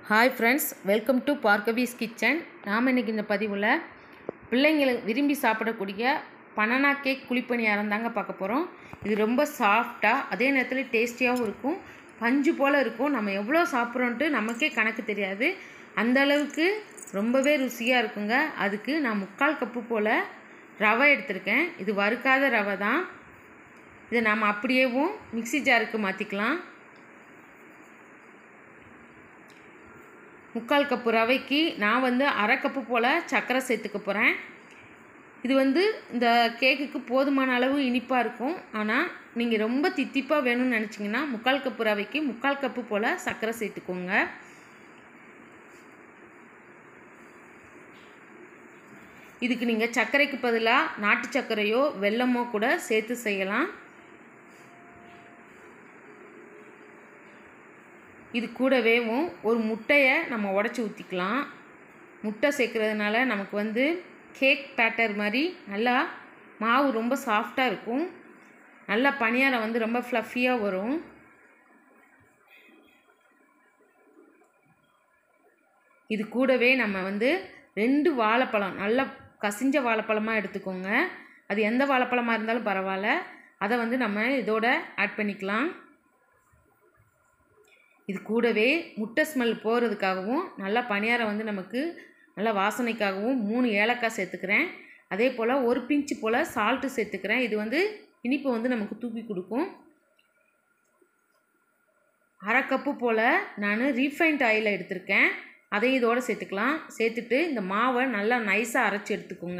hi friends welcome to Bhargavi's kitchen நாம் இன்றைக்கி இந்த பதிவில் பிள்ளைங்களை விரும்பி சாப்பிடக்கூடிய பனானா கேக் குழிப்பணியாரம் தாங்க பார்க்க போகிறோம் இது ரொம்ப சாஃப்டாக அதே நேரத்தில் டேஸ்டியாகவும் இருக்கும் பஞ்சு போல் இருக்கும் நம்ம எவ்வளோ சாப்பிட்றோன்ட்டு நமக்கே கணக்கு தெரியாது அந்த அளவுக்கு ரொம்பவே ருசியாக இருக்குங்க அதுக்கு நான் முக்கால் கப்பு போல் ரவை எடுத்திருக்கேன் இது வறுக்காத ரவை தான் இதை நாம் அப்படியேவும் மிக்ஸி ஜாருக்கு மாற்றிக்கலாம் முக்கால் கப்பு ரவைக்கு நான் வந்து அரை கப்பு போல் சர்க்கரை சேர்த்துக்க போகிறேன் இது வந்து இந்த கேக்குக்கு போதுமான அளவு இனிப்பாக இருக்கும் ஆனால் நீங்கள் ரொம்ப தித்திப்பாக வேணும்னு நினச்சிங்கன்னா முக்கால் கப்பு ரவைக்கு முக்கால் கப்பு போல் சர்க்கரை சேர்த்துக்கோங்க இதுக்கு நீங்கள் சர்க்கரைக்கு பதிலாக நாட்டு சர்க்கரையோ வெல்லமோ கூட சேர்த்து செய்யலாம் இது கூடவேவும் ஒரு முட்டையை நம்ம உடச்சி ஊற்றிக்கலாம் முட்டை சேர்க்குறதுனால நமக்கு வந்து கேக் பேட்டர் மாதிரி நல்லா மாவு ரொம்ப சாஃப்டாக இருக்கும் நல்லா பணியாரம் வந்து ரொம்ப ஃப்ளஃபியாக வரும் இது கூடவே நம்ம வந்து ரெண்டு வாழைப்பழம் நல்லா கசிஞ்ச வாழைப்பழமாக எடுத்துக்கோங்க அது எந்த வாழைப்பழமாக இருந்தாலும் பரவாயில்ல அதை வந்து நம்ம இதோட ஆட் பண்ணிக்கலாம் இது கூடவே முட்டை ஸ்மெல் போகிறதுக்காகவும் நல்லா பணியாரம் வந்து நமக்கு நல்லா வாசனைக்காகவும் மூணு ஏலக்காய் சேர்த்துக்கிறேன் அதே போல் ஒரு பிஞ்சு போல் சால்ட்டு சேர்த்துக்கிறேன் இது வந்து இனிப்பு வந்து நமக்கு தூக்கி கொடுக்கும் அரை கப்பு போல் நான் ரீஃபைண்ட் ஆயில் எடுத்திருக்கேன் அதையும் இதோடு சேர்த்துக்கலாம் சேர்த்துட்டு இந்த மாவை நல்லா நைஸாக அரைச்சி எடுத்துக்கோங்க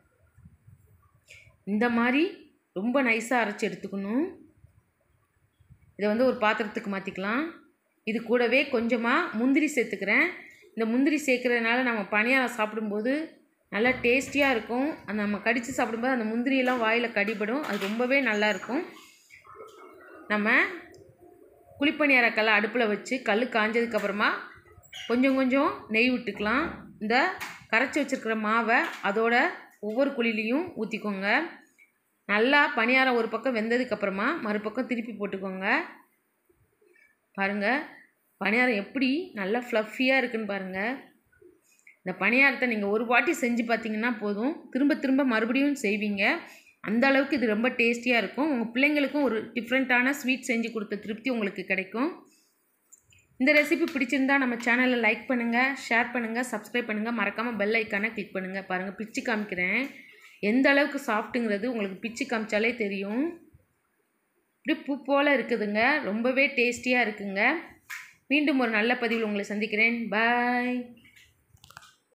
இந்த மாதிரி ரொம்ப நைஸாக அரைச்சி எடுத்துக்கணும் இதை வந்து ஒரு பாத்திரத்துக்கு மாற்றிக்கலாம் இது கூடவே கொஞ்சமாக முந்திரி சேர்த்துக்கிறேன் இந்த முந்திரி சேர்க்குறதுனால நம்ம பணியாரம் சாப்பிடும்போது நல்லா டேஸ்டியாக இருக்கும் அந்த நம்ம கடித்து சாப்பிடும்போது அந்த முந்திரியெல்லாம் வாயில் கடிபடும் அது ரொம்பவே நல்லாயிருக்கும் நம்ம குழிப்பணியார கல்லை அடுப்பில் வச்சு கல் காஞ்சதுக்கப்புறமா கொஞ்சம் கொஞ்சம் நெய் விட்டுக்கலாம் இந்த கரைச்சி வச்சுருக்கிற மாவை அதோட ஒவ்வொரு குழிலையும் ஊற்றிக்கோங்க நல்லா பணியாரம் ஒரு பக்கம் வெந்ததுக்கப்புறமா மறுபக்கம் திருப்பி போட்டுக்கோங்க பாருங்கள் பணியாரம் எப்படி நல்லா ஃப்ளஃபியாக இருக்குன்னு பாருங்கள் இந்த பணியாரத்தை நீங்கள் ஒரு வாட்டி செஞ்சு பார்த்தீங்கன்னா போதும் திரும்ப திரும்ப மறுபடியும் செய்வீங்க அந்த அளவுக்கு இது ரொம்ப டேஸ்டியாக இருக்கும் உங்கள் பிள்ளைங்களுக்கும் ஒரு டிஃப்ரெண்ட்டான ஸ்வீட் செஞ்சு கொடுத்த திருப்தி உங்களுக்கு கிடைக்கும் இந்த ரெசிபி பிடிச்சிருந்தா நம்ம சேனலை லைக் பண்ணுங்கள் ஷேர் பண்ணுங்கள் சப்ஸ்கிரைப் பண்ணுங்கள் மறக்காமல் பெல் ஐக்கானை கிளிக் பண்ணுங்கள் பாருங்கள் பிச்சு காமிக்கிறேன் எந்த அளவுக்கு சாஃப்ட்டுங்கிறது உங்களுக்கு பிச்சு காமிச்சாலே தெரியும் இப்படி பூ போல் இருக்குதுங்க ரொம்பவே டேஸ்டியாக இருக்குங்க மீண்டும் ஒரு நல்ல பதிவில் உங்களை சந்திக்கிறேன் பாய்